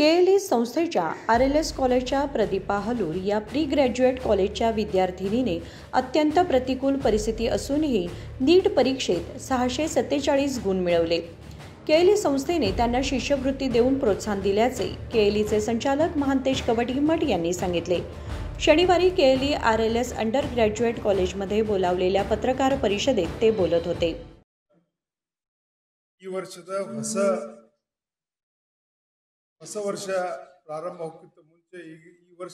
KLE संस्थेच्या are L S कॉलेजच्या प्रदीपा हलूर या प्री ग्रॅज्युएट कॉलेजच्या विद्यार्थिनीने अत्यंत प्रतिकूल परिस्थिती असूनही नीट परीक्षेत सहाशे सत्तेचाळीस गुण मिळवले केएलई संस्थेने त्यांना शिष्यवृत्ती देऊन प्रोत्साहन दिल्याचे केएलईचे संचालक महांतेश कवटीमठ यांनी सांगितले शनिवारी KLE R L S undergraduate कॉलेजमध्ये बोलावलेल्या पत्रकार परिषदेत ते बोलत होते ಈ ವರ್ಷದ ಹೊಸ ಹೊಸ ವರ್ಷ ಪ್ರಾರಂಭ ಹೋಗ್ತಿದ್ದ ಮುಂಚೆ ಈಗ ಈ ವರ್ಷ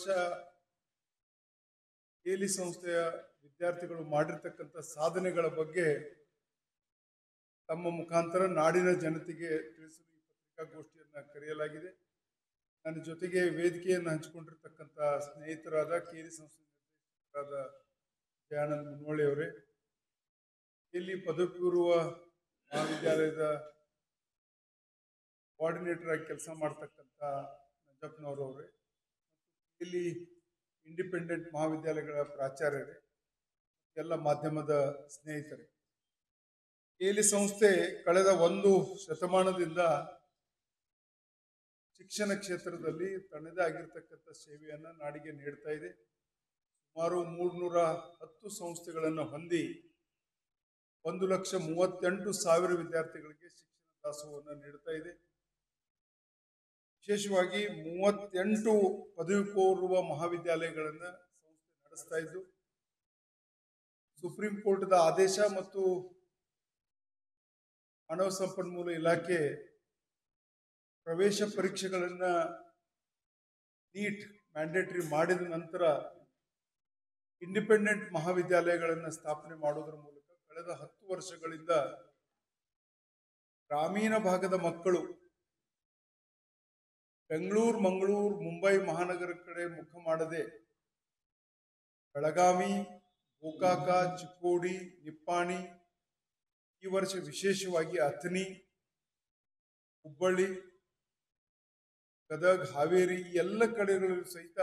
ಕೇಲಿ ಸಂಸ್ಥೆಯ ವಿದ್ಯಾರ್ಥಿಗಳು ಮಾಡಿರ್ತಕ್ಕಂಥ ಸಾಧನೆಗಳ ಬಗ್ಗೆ ತಮ್ಮ ಮುಖಾಂತರ ನಾಡಿನ ಜನತೆಗೆ ತಿಳಿಸಲು ಈ ಪತ್ರಿಕಾಗೋಷ್ಠಿಯನ್ನು ಕರೆಯಲಾಗಿದೆ ನನ್ನ ಜೊತೆಗೆ ವೇದಿಕೆಯನ್ನು ಹಂಚಿಕೊಂಡಿರ್ತಕ್ಕಂಥ ಸ್ನೇಹಿತರಾದ ಕೇಲಿ ಸಂಸ್ಥೆ ನಿರ್ದೇಶಕರಾದ ದಯಾನಂದ್ ಮುನ್ನೋಳಿ ಅವರೇ ಇಲ್ಲಿ ಪದವಿ ಪೂರ್ವ ಮಹಾವಿದ್ಯಾಲಯದ ಕೋಆರ್ಡಿನೇಟರ್ ಆಗಿ ಕೆಲಸ ಮಾಡ್ತಕ್ಕಂಥ ನಂಜಪ್ಪನವರವರೇ ಇಲ್ಲಿ ಇಂಡಿಪೆಂಡೆಂಟ್ ಮಹಾವಿದ್ಯಾಲಯಗಳ ಪ್ರಾಚಾರ್ಯರೇ ಎಲ್ಲ ಮಾಧ್ಯಮದ ಸ್ನೇಹಿತರೆ ಕೇಲಿ ಸಂಸ್ಥೆ ಕಳೆದ ಒಂದು ಶತಮಾನದಿಂದ ಶಿಕ್ಷಣ ಕ್ಷೇತ್ರದಲ್ಲಿ ತನ್ನದೇ ಆಗಿರ್ತಕ್ಕಂಥ ಸೇವೆಯನ್ನು ನಾಡಿಗೆ ನೀಡ್ತಾ ಇದೆ ಸುಮಾರು ಮೂರ್ನೂರ ಹತ್ತು ಸಂಸ್ಥೆಗಳನ್ನು ಹೊಂದಿ ಒಂದು ಲಕ್ಷ ಮೂವತ್ತೆಂಟು ಸಾವಿರ ವಿದ್ಯಾರ್ಥಿಗಳಿಗೆ ಶಿಕ್ಷಣ ದಾಸೋಹವನ್ನು ನೀಡ್ತಾ ಇದೆ ವಿಶೇಷವಾಗಿ ಮೂವತ್ತೆಂಟು ಪದವಿ ಪೂರ್ವ ಮಹಾವಿದ್ಯಾಲಯಗಳನ್ನು ಸಂಸ್ಥೆ ನಡೆಸ್ತಾ ಇದ್ದು ಸುಪ್ರೀಂ ಕೋರ್ಟ್ದ ಆದೇಶ ಮತ್ತು ಮಾನವ ಸಂಪನ್ಮೂಲ ಇಲಾಖೆ ಪ್ರವೇಶ ಪರೀಕ್ಷೆಗಳನ್ನು ನೀಟ್ ಮ್ಯಾಂಡೇಟರಿ ಮಾಡಿದ ನಂತರ ಇಂಡಿಪೆಂಡೆಂಟ್ ಮಹಾವಿದ್ಯಾಲಯಗಳನ್ನು ಸ್ಥಾಪನೆ ಮಾಡೋದ್ರ ಮೂಲಕ ಕಳೆದ ಹತ್ತು ವರ್ಷಗಳಿಂದ ಗ್ರಾಮೀಣ ಭಾಗದ ಮಕ್ಕಳು ಬೆಂಗಳೂರು ಮಂಗಳೂರು ಮುಂಬೈ ಮಹಾನಗರ ಕಡೆ ಮುಖ ಮಾಡದೆ ಬೆಳಗಾವಿ ಗೋಕಾಕ ಚಿಕ್ಕೋಡಿ ನಿಪ್ಪಾಣಿ ಈ ವರ್ಷ ವಿಶೇಷವಾಗಿ ಅಥಣಿ ಹುಬ್ಬಳ್ಳಿ ಗದಗ್ ಹಾವೇರಿ ಈ ಎಲ್ಲ ಕಡೆಗಳಲ್ಲೂ ಸಹಿತ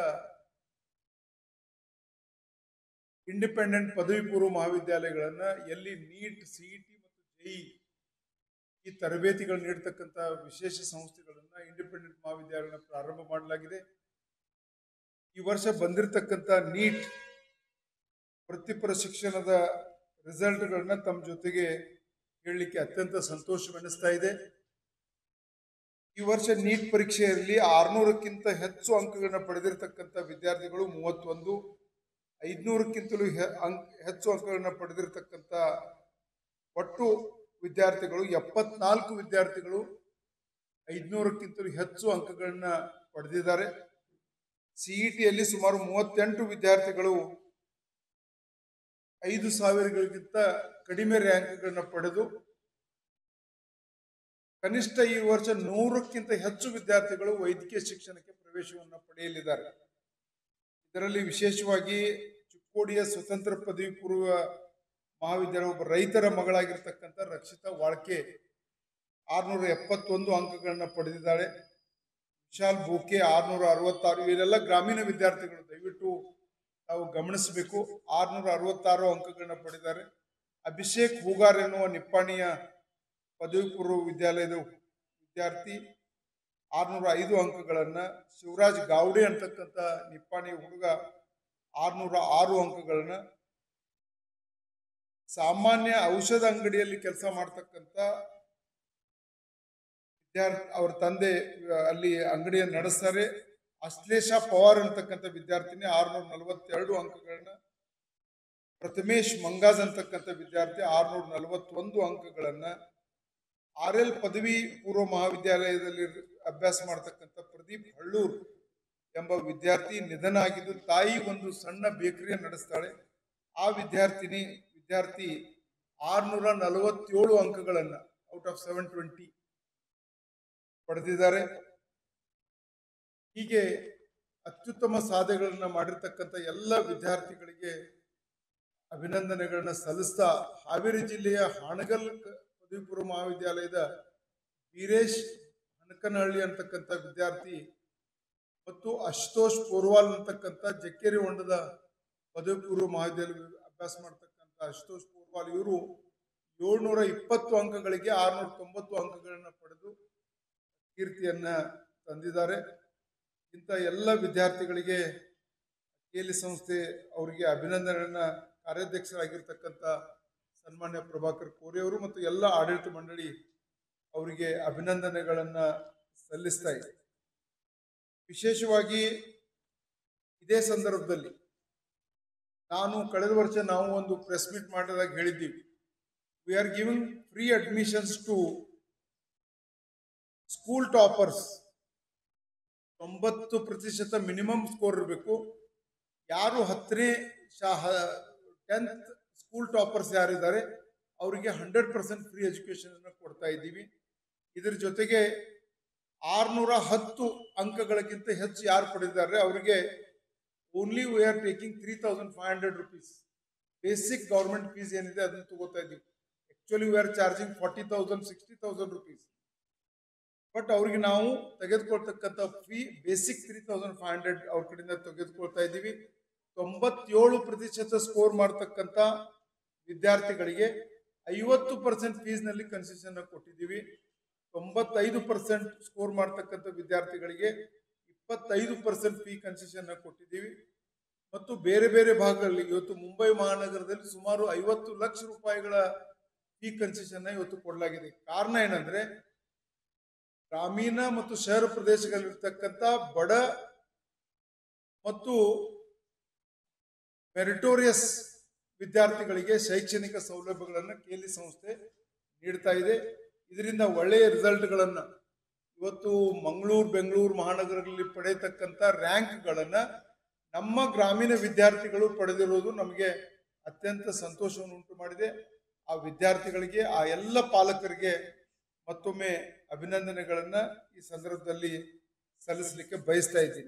ಇಂಡಿಪೆಂಡೆಂಟ್ ಪದವಿ ಪೂರ್ವ ಮಹಾವಿದ್ಯಾಲಯಗಳನ್ನ ಎಲ್ಲಿ ನೀಟ್ ಸಿಇಟಿ ಮತ್ತು ಜೆಇ ಈ ತರಬೇತಿಗಳು ನೀಡತಕ್ಕಂಥ ವಿಶೇಷ ಸಂಸ್ಥೆಗಳನ್ನ ಇಂಡಿಪೆಂಡೆಂಟ್ ಮಹಾವಿದ್ಯಾಲಯಗಳನ್ನ ಪ್ರಾರಂಭ ಮಾಡಲಾಗಿದೆ ಈ ವರ್ಷ ಬಂದಿರತಕ್ಕಂಥ ನೀಟ್ ವೃತ್ತಿಪರ ಶಿಕ್ಷಣದ ರಿಸಲ್ಟ್ಗಳನ್ನ ತಮ್ಮ ಜೊತೆಗೆ ಹೇಳಲಿಕ್ಕೆ ಅತ್ಯಂತ ಸಂತೋಷವೆನಿಸ್ತಾ ಇದೆ ಈ ವರ್ಷ ನೀಟ್ ಪರೀಕ್ಷೆಯಲ್ಲಿ ಆರ್ನೂರಕ್ಕಿಂತ ಹೆಚ್ಚು ಅಂಕಗಳನ್ನ ಪಡೆದಿರತಕ್ಕಂಥ ವಿದ್ಯಾರ್ಥಿಗಳು ಮೂವತ್ತೊಂದು ಐದುನೂರಕ್ಕಿಂತಲೂ ಹೆಚ್ಚು ಅಂಕಗಳನ್ನು ಪಡೆದಿರತಕ್ಕಂಥ ಒಟ್ಟು ವಿದ್ಯಾರ್ಥಿಗಳು ಎಪ್ಪತ್ನಾಲ್ಕು ವಿದ್ಯಾರ್ಥಿಗಳು ಐದುನೂರಕ್ಕಿಂತಲೂ ಹೆಚ್ಚು ಅಂಕಗಳನ್ನ ಪಡೆದಿದ್ದಾರೆ ಸಿಇಟಿಯಲ್ಲಿ ಸುಮಾರು ಮೂವತ್ತೆಂಟು ವಿದ್ಯಾರ್ಥಿಗಳು ಐದು ಸಾವಿರಗಳಿಗಿಂತ ಕಡಿಮೆ ರ್ಯಾಂಕ್ಗಳನ್ನ ಪಡೆದು ಕನಿಷ್ಠ ಈ ವರ್ಷ ನೂರಕ್ಕಿಂತ ಹೆಚ್ಚು ವಿದ್ಯಾರ್ಥಿಗಳು ವೈದ್ಯಕೀಯ ಶಿಕ್ಷಣಕ್ಕೆ ಪ್ರವೇಶವನ್ನು ಪಡೆಯಲಿದ್ದಾರೆ ಇದರಲ್ಲಿ ವಿಶೇಷವಾಗಿ ಚಿಕ್ಕೋಡಿಯ ಸ್ವತಂತ್ರ ಪದವಿ ಪೂರ್ವ ಮಹಾವಿದ್ಯಾಲಯ ಒಬ್ಬ ರೈತರ ಮಗಳಾಗಿರ್ತಕ್ಕಂಥ ರಕ್ಷಿತಾ ವಾಳ್ಕೆ ಆರ್ನೂರ ಎಪ್ಪತ್ತೊಂದು ಅಂಕಗಳನ್ನ ಪಡೆದಿದ್ದಾಳೆ ವಿಶಾಲ್ ಬೋಕೆ ಆರ್ನೂರ ಅರವತ್ತಾರು ಇವರೆಲ್ಲ ಗ್ರಾಮೀಣ ವಿದ್ಯಾರ್ಥಿಗಳು ದಯವಿಟ್ಟು ನಾವು ಗಮನಿಸಬೇಕು ಆರ್ನೂರ ಅರವತ್ತಾರು ಅಂಕಗಳನ್ನ ಪಡೆದಿದ್ದಾರೆ ಅಭಿಷೇಕ್ ಹೂಗಾರ್ ಎನ್ನುವ ನಿಪ್ಪಾಣಿಯ ಪದವಿ ಪೂರ್ವ ವಿದ್ಯಾಲಯದ ವಿದ್ಯಾರ್ಥಿ ಆರ್ನೂರ ಐದು ಅಂಕಗಳನ್ನ ಶಿವರಾಜ್ ಗಾವಡೆ ಅಂತಕ್ಕಂಥ ನಿಪ್ಪಾಣಿ ಹುಡುಗ ಆರ್ನೂರ ಆರು ಅಂಕಗಳನ್ನ ಸಾಮಾನ್ಯ ಔಷಧ ಅಂಗಡಿಯಲ್ಲಿ ಕೆಲಸ ಮಾಡ್ತಕ್ಕಂಥ ವಿದ್ಯಾರ್ಥಿ ಅವ್ರ ತಂದೆ ಅಲ್ಲಿ ಅಂಗಡಿಯನ್ನು ನಡೆಸ್ತಾರೆ ಅಶ್ಲೇಷ ಪವಾರ್ ಅಂತಕ್ಕಂಥ ವಿದ್ಯಾರ್ಥಿನಿ ಆರ್ನೂರ ನಲವತ್ತೆರಡು ಅಂಕಗಳನ್ನ ಪ್ರಥಮೇಶ್ ಮಂಗಾಜ್ ಅಂತಕ್ಕಂಥ ವಿದ್ಯಾರ್ಥಿ ಆರ್ನೂರ ನಲವತ್ತೊಂದು ಅಂಕಗಳನ್ನ ಆರ್ ಎಲ್ ಪದವಿ ಪೂರ್ವ ಮಹಾವಿದ್ಯಾಲಯದಲ್ಲಿ ಅಭ್ಯಾಸ ಮಾಡ್ತಕ್ಕಂಥ ಪ್ರದೀಪ್ ಹಳ್ಳೂರ್ ಎಂಬ ವಿದ್ಯಾರ್ಥಿ ನಿಧನ ಆಗಿದ್ದು ತಾಯಿ ಒಂದು ಸಣ್ಣ ಬೇಕರಿಯನ್ನು ನಡೆಸ್ತಾಳೆ ಆ ವಿದ್ಯಾರ್ಥಿನಿ ವಿದ್ಯಾರ್ಥಿ ಆರ್ನೂರ ನಲವತ್ತೇಳು ಅಂಕಗಳನ್ನು ಔಟ್ ಆಫ್ ಸೆವೆನ್ ಟ್ವೆಂಟಿ ಪಡೆದಿದ್ದಾರೆ ಹೀಗೆ ಅತ್ಯುತ್ತಮ ಸಾಧನೆಗಳನ್ನ ಮಾಡಿರ್ತಕ್ಕಂಥ ಎಲ್ಲ ವಿದ್ಯಾರ್ಥಿಗಳಿಗೆ ಅಭಿನಂದನೆಗಳನ್ನ ಸಲ್ಲಿಸ್ತಾ ಹಾವೇರಿ ಜಿಲ್ಲೆಯ ಹಾನಗಲ್ ಪದವಿ ಪೂರ್ವ ಮಹಾವಿದ್ಯಾಲಯದ ವೀರೇಶ್ ಹನಕನಹಳ್ಳಿ ಅಂತಕ್ಕಂಥ ವಿದ್ಯಾರ್ಥಿ ಮತ್ತು ಅಶುತೋಷ್ ಪೋರ್ವಾಲ್ ಅಂತಕ್ಕಂಥ ಜಕ್ಕೇರಿ ಹೊಂಡದ ಪದವಿ ಪೂರ್ವ ಮಹಾವಿದ್ಯಾಲಯ ಅಭ್ಯಾಸ ಮಾಡ್ತಕ್ಕಂಥ ಅಶುತೋಷ್ ಪೋರ್ವಾಲ್ ಇವರು ಏಳ್ನೂರ ಇಪ್ಪತ್ತು ಅಂಕಗಳಿಗೆ ಆರ್ನೂರ ತೊಂಬತ್ತು ಅಂಕಗಳನ್ನು ಪಡೆದು ಕೀರ್ತಿಯನ್ನ ತಂದಿದ್ದಾರೆ ಇಂಥ ಎಲ್ಲ ವಿದ್ಯಾರ್ಥಿಗಳಿಗೆ ಕೇಲಿ ಸಂಸ್ಥೆ ಅವರಿಗೆ ಅಭಿನಂದನೆಯನ್ನ ಕಾರ್ಯಾಧ್ಯಕ್ಷರಾಗಿರ್ತಕ್ಕಂಥ ಸನ್ಮಾನ್ಯ ಪ್ರಭಾಕರ್ ಕೋರಿ ಅವರು ಮತ್ತು ಎಲ್ಲ ಆಡಳಿತ ಮಂಡಳಿ ಅವರಿಗೆ ಅಭಿನಂದನೆಗಳನ್ನ ಸಲ್ಲಿಸ್ತಾ ಇದೆ ವಿಶೇಷವಾಗಿ ಇದೇ ಸಂದರ್ಭದಲ್ಲಿ ನಾನು ಕಳೆದ ವರ್ಷ ನಾವು ಒಂದು ಪ್ರೆಸ್ ಮೀಟ್ ಮಾಡಿದಾಗ ಹೇಳಿದ್ದೀವಿ we are giving free admissions to school toppers ತೊಂಬತ್ತು ಪ್ರತಿಶತ ಮಿನಿಮಮ್ ಸ್ಕೋರ್ ಇರಬೇಕು ಯಾರು ಹತ್ತನೇ ಶಾ ಟೆಂತ್ ಸ್ಕೂಲ್ ಟಾಪರ್ಸ್ ಯಾರಿದ್ದಾರೆ ಅವರಿಗೆ ಹಂಡ್ರೆಡ್ ಪರ್ಸೆಂಟ್ ಫ್ರೀ ಎಜುಕೇಶನ್ ಅನ್ನು ಕೊಡ್ತಾ ಇದ್ದೀವಿ ಇದ್ರ ಜೊತೆಗೆ ಆರ್ನೂರ ಹತ್ತು ಅಂಕಗಳಕ್ಕಿಂತ ಹೆಚ್ಚು ಯಾರು ಪಡೆದಿದ್ದಾರೆ ಅವರಿಗೆ only we are taking three thousand five hundred rupees basic government fees ಏನಿದೆ ಅದನ್ನು ತಗೋತಾ ಇದ್ದೀವಿ actually we are charging forty thousand sixty thousand rupees but ಅವ್ರಿಗೆ ನಾವು ತೆಗೆದುಕೊಳ್ತಕ್ಕಂಥ fee basic three thousand five hundred ಅವ್ರ ಕಡೆಯಿಂದ ತೆಗೆದುಕೊಳ್ತಾ ಇದ್ದೀವಿ ತೊಂಬತ್ತೇಳು ಪ್ರತಿಶತ ಸ್ಕೋರ್ ಮಾಡ್ತಕ್ಕಂಥ ವಿದ್ಯಾರ್ಥಿಗಳಿಗೆ ಐವತ್ತು ಪರ್ಸೆಂಟ್ ಫೀಸ್ನಲ್ಲಿ ಕನ್ಸೆಷನ್ ಕೊಟ್ಟಿದ್ದೀವಿ ತೊಂಬತ್ತೈದು ಪರ್ಸೆಂಟ್ ಸ್ಕೋರ್ ಮಾಡ್ತಕ್ಕಂಥ ವಿದ್ಯಾರ್ಥಿಗಳಿಗೆ ಇಪ್ಪತ್ತೈದು ಪರ್ಸೆಂಟ್ ಫೀ ಕನ್ಸೆಷನ್ ಕೊಟ್ಟಿದ್ದೀವಿ ಮತ್ತು ಬೇರೆ ಬೇರೆ ಭಾಗಗಳಲ್ಲಿ ಇವತ್ತು ಮುಂಬೈ ಮಹಾನಗರದಲ್ಲಿ ಸುಮಾರು ಐವತ್ತು ಲಕ್ಷ ರೂಪಾಯಿಗಳ ಫೀ ಕನ್ಸೆಷನ್ ಇವತ್ತು ಕೊಡಲಾಗಿದೆ ಕಾರಣ ಏನಂದ್ರೆ ಗ್ರಾಮೀಣ ಮತ್ತು ಶಹರ ಪ್ರದೇಶಗಳಲ್ಲಿರ್ತಕ್ಕಂಥ ಬಡ ಮತ್ತು ಮೆರಿಟೋರಿಯಸ್ ವಿದ್ಯಾರ್ಥಿಗಳಿಗೆ ಶೈಕ್ಷಣಿಕ ಸೌಲಭ್ಯಗಳನ್ನು ಕೇಲಿ ಸಂಸ್ಥೆ ನೀಡ್ತಾ ಇದೆ ಇದರಿಂದ ಒಳ್ಳೆಯ ರಿಸಲ್ಟ್ಗಳನ್ನು ಇವತ್ತು ಮಂಗಳೂರು ಬೆಂಗಳೂರು ಮಹಾನಗರಗಳಲ್ಲಿ ಪಡೆಯತಕ್ಕಂಥ ರ್ಯಾಂಕ್ಗಳನ್ನು ನಮ್ಮ ಗ್ರಾಮೀಣ ವಿದ್ಯಾರ್ಥಿಗಳು ಪಡೆದಿರುವುದು ನಮಗೆ ಅತ್ಯಂತ ಸಂತೋಷವನ್ನು ಉಂಟು ಮಾಡಿದೆ ಆ ವಿದ್ಯಾರ್ಥಿಗಳಿಗೆ ಆ ಎಲ್ಲ ಪಾಲಕರಿಗೆ ಮತ್ತೊಮ್ಮೆ ಅಭಿನಂದನೆಗಳನ್ನ ಈ ಸಂದರ್ಭದಲ್ಲಿ ಸಲ್ಲಿಸಲಿಕ್ಕೆ ಬಯಸ್ತಾ ಇದ್ದೀನಿ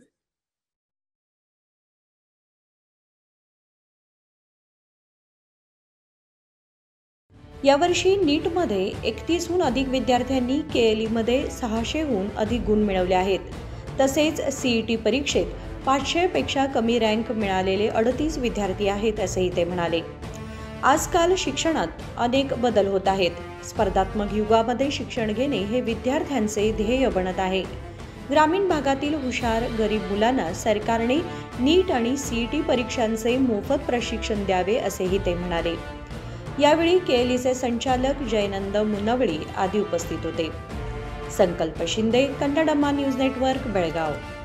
यावर्षी नीटमध्ये एकतीसहून अधिक विद्यार्थ्यांनी के एल ईमध्ये सहाशेहून अधिक गुण मिळवले आहेत तसेच सी ई टी परीक्षेत पाचशेपेक्षा कमी रँक मिळालेले अडतीस विद्यार्थी आहेत असेही ते म्हणाले आजकाल शिक्षणात अनेक बदल होत आहेत स्पर्धात्मक युगामध्ये शिक्षण घेणे हे विद्यार्थ्यांचे ध्येय बनत आहे ग्रामीण भागातील हुशार गरीब मुलांना सरकारने नीट आणि सीईटी परीक्षांचे मोफत प्रशिक्षण द्यावे असेही ते म्हणाले यावेळी केएलईचे संचालक जयनंद मुनवळी आदी उपस्थित होते संकल्प शिंदे कन्नडम्मा न्यूज नेटवर्क बेळगाव